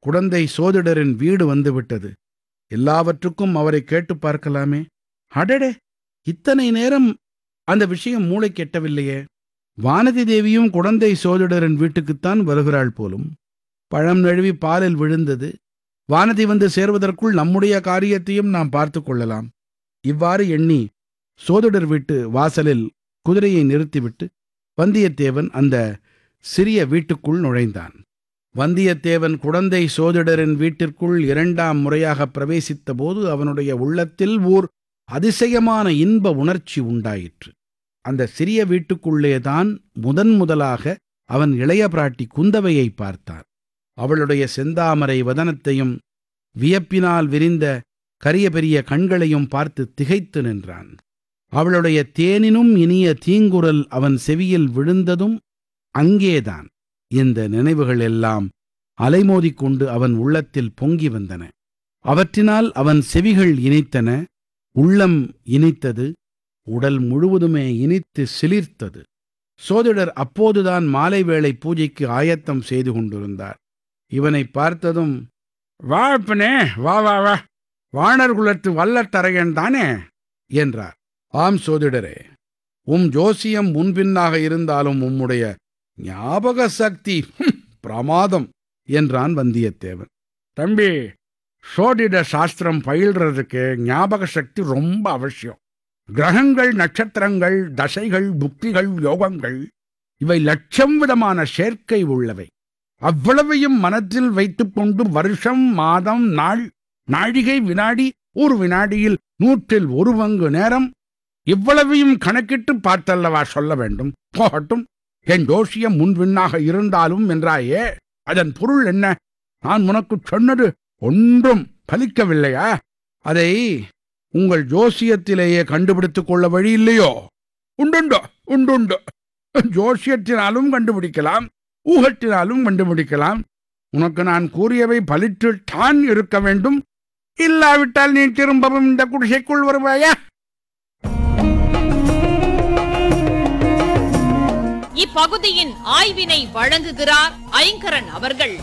குடந்தை சோதிடரின் வீடு வந்துவிட்டது எல்லாவற்றுக்கும் அவரை கேட்டு பார்க்கலாமே அடடே இத்தனை நேரம் அந்த விஷயம் மூளை கெட்டவில்லையே வானதி தேவியும் குடந்தை சோதிடரின் வீட்டுக்குத்தான் வருகிறாள் போலும் பழம் நழுவி பாலில் விழுந்தது வானதி வந்து சேர்வதற்குள் நம்முடைய காரியத்தையும் நாம் பார்த்து கொள்ளலாம் இவ்வாறு எண்ணி சோதிடர் வீட்டு வாசலில் குதிரையை நிறுத்திவிட்டு வந்தியத்தேவன் அந்த சிறிய வீட்டுக்குள் நுழைந்தான் வந்தியத்தேவன் குடந்தை சோதிடரின் வீட்டிற்குள் இரண்டாம் முறையாக பிரவேசித்த போது அவனுடைய உள்ளத்தில் ஓர் அதிசயமான இன்ப உணர்ச்சி உண்டாயிற்று அந்த சிறிய வீட்டுக்குள்ளேதான் முதன் முதலாக அவன் இளைய பிராட்டி குந்தவையை பார்த்தான் அவளுடைய செந்தாமரை வதனத்தையும் வியப்பினால் விரிந்த கரிய பெரிய கண்களையும் பார்த்து திகைத்து நின்றான் அவளுடைய தேனினும் இனிய தீங்குரல் அவன் செவியில் விழுந்ததும் அங்கேதான் இந்த நினைவுகள் எல்லாம் அலைமோதிக் கொண்டு அவன் உள்ளத்தில் பொங்கி வந்தன அவற்றினால் அவன் செவிகள் இனித்தன உள்ளம் இனித்தது உடல் முழுவதுமே இனித்து சிலிர்த்தது சோதிடர் அப்போதுதான் மாலை வேளை பூஜைக்கு ஆயத்தம் செய்து கொண்டிருந்தார் இவனை பார்த்ததும் வாழப்பனே வா வா வா வாணர் குலத்து வல்லத்தரையன் தானே என்றார் ஆம் சோதிடரே உம் ஜோசியம் முன்பின்னாக இருந்தாலும் உம்முடைய ஞாபக சக்தி ஹும், பிரமாதம் என்றான் வந்தியத்தேவன் தம்பி சோதிட சாஸ்திரம் பயில்றதுக்கு ஞாபக சக்தி ரொம்ப அவசியம் கிரகங்கள் நட்சத்திரங்கள் தசைகள் புக்திகள் யோகங்கள் இவை லட்சம் விதமான சேர்க்கை உள்ளவை அவ்வளவையும் மனத்தில் வைத்துக்கொண்டு வருஷம் மாதம் நாள் நாழிகை வினாடி ஒரு வினாடியில் நூற்றில் ஒரு பங்கு நேரம் இவ்வளவையும் கணக்கிட்டு பார்த்தல்லவா சொல்ல வேண்டும் போகட்டும் என் ஜோசியம் முன்பின்னாக இருந்தாலும் என்றாயே அதன் பொருள் என்ன நான் உனக்கு சொன்னது ஒன்றும் பலிக்கவில்லையா அதை உங்கள் ஜோசியத்திலேயே கண்டுபிடித்துக் கொள்ள வழி இல்லையோ உண்டுண்டோ உண்டுண்டு ஜோசியத்தினாலும் கண்டுபிடிக்கலாம் ஊகத்தினாலும் கண்டுபிடிக்கலாம் உனக்கு நான் கூறியவை பலித்துத்தான் இருக்க வேண்டும் இல்லாவிட்டால் நீ திரும்பவும் இந்த குடிசைக்குள் வருவாயா இப்பகுதியின் ஆய்வினை வழங்குகிறார் ஐங்கரன் அவர்கள்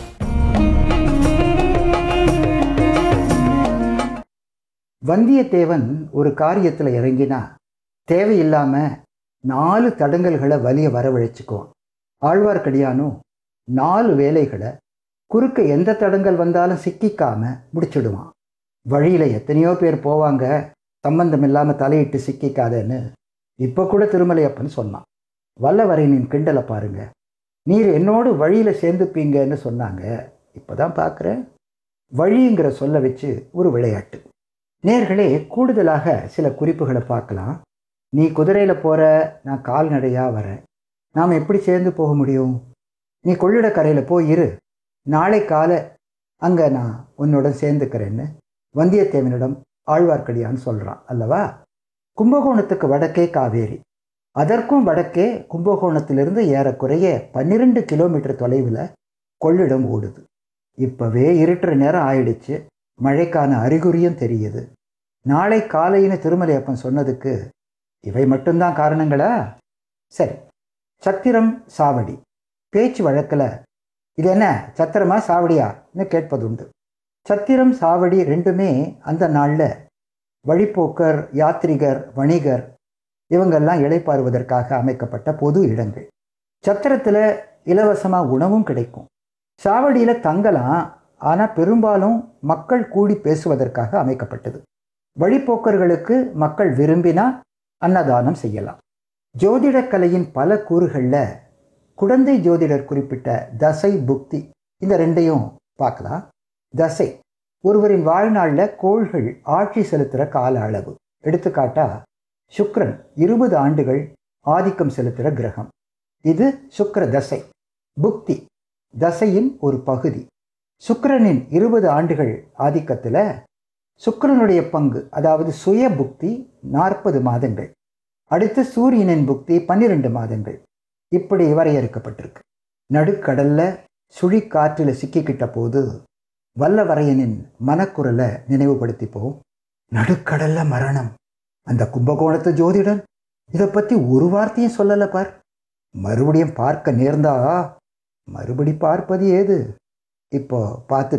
வந்தியத்தேவன் ஒரு காரியத்தில் இறங்கினா தேவையில்லாம நாலு தடங்கல்களை வலிய வரவழைச்சுக்குவான் ஆழ்வார்க்கடியானும் நாலு வேலைகளை குறுக்க எந்த தடங்கல் வந்தாலும் சிக்கிக்காம முடிச்சிடுவான் வழியில எத்தனையோ பேர் போவாங்க சம்பந்தம் இல்லாம தலையிட்டு சிக்கிக்காதேன்னு இப்போ கூட திருமலையப்பன் சொன்னான் வல்லவரையனின் கிண்டலை பாருங்க நீர் என்னோடு வழியில சேர்ந்துப்பீங்கன்னு சொன்னாங்க இப்போதான் பார்க்குறேன் வழிங்கிற சொல்ல வச்சு ஒரு விளையாட்டு நேர்களே கூடுதலாக சில குறிப்புகளை பார்க்கலாம் நீ குதிரையில் போகிற நான் கால்நடையாக வரேன் நாம் எப்படி சேர்ந்து போக முடியும் நீ கொள்ளிடக்கரையில் போய் இரு நாளை காலை அங்கே நான் உன்னுடன் சேர்ந்துக்கிறேன்னு வந்தியத்தேவனிடம் ஆழ்வார்க்கடியான் சொல்கிறான் அல்லவா கும்பகோணத்துக்கு வடக்கே காவேரி அதற்கும் வடக்கே கும்பகோணத்திலிருந்து ஏறக்குறைய பன்னிரெண்டு கிலோமீட்டர் தொலைவில் கொள்ளிடம் ஓடுது இப்போவே இருட்டுற நேரம் ஆயிடுச்சு மழைக்கான அறிகுறியும் தெரியுது நாளை காலைன்னு திருமலையப்பன் சொன்னதுக்கு இவை மட்டும்தான் காரணங்களா சரி சத்திரம் சாவடி பேச்சு வழக்கில் இது என்ன சத்திரமா சாவடியான்னு கேட்பதுண்டு சத்திரம் சாவடி ரெண்டுமே அந்த நாளில் வழிப்போக்கர் யாத்ரிகர் வணிகர் இவங்கெல்லாம் இளைப்பாறுவதற்காக அமைக்கப்பட்ட பொது இடங்கள் சத்திரத்தில் இலவசமாக உணவும் கிடைக்கும் சாவடியில் தங்கலாம் ஆனால் பெரும்பாலும் மக்கள் கூடி பேசுவதற்காக அமைக்கப்பட்டது வழிப்போக்கர்களுக்கு மக்கள் விரும்பினா அன்னதானம் செய்யலாம் ஜோதிடக்கலையின் பல கூறுகளில் குடந்தை ஜோதிடர் குறிப்பிட்ட தசை புக்தி இந்த ரெண்டையும் பார்க்கலாம் தசை ஒருவரின் வாழ்நாளில் கோள்கள் ஆட்சி செலுத்துகிற கால அளவு எடுத்துக்காட்டா சுக்ரன் இருபது ஆண்டுகள் ஆதிக்கம் செலுத்துகிற கிரகம் இது சுக்கிர தசை புக்தி தசையின் ஒரு பகுதி சுக்கிரனின் இருபது ஆண்டுகள் ஆதிக்கத்தில் சுக்கிரனுடைய பங்கு அதாவது சுய புக்தி நாற்பது மாதங்கள் அடுத்து சூரியனின் புக்தி பன்னிரெண்டு மாதங்கள் இப்படி வரையறுக்கப்பட்டிருக்கு நடுக்கடல்ல சுழிக்காற்றில் சிக்கிக்கிட்ட போது வல்லவரையனின் மனக்குரலை நினைவுபடுத்திப்போம் நடுக்கடல்ல மரணம் அந்த கும்பகோணத்து ஜோதிடன் இதை பற்றி ஒரு வார்த்தையும் சொல்லலை பார் மறுபடியும் பார்க்க நேர்ந்தா மறுபடி பார்ப்பது ஏது இப்போ பார்த்து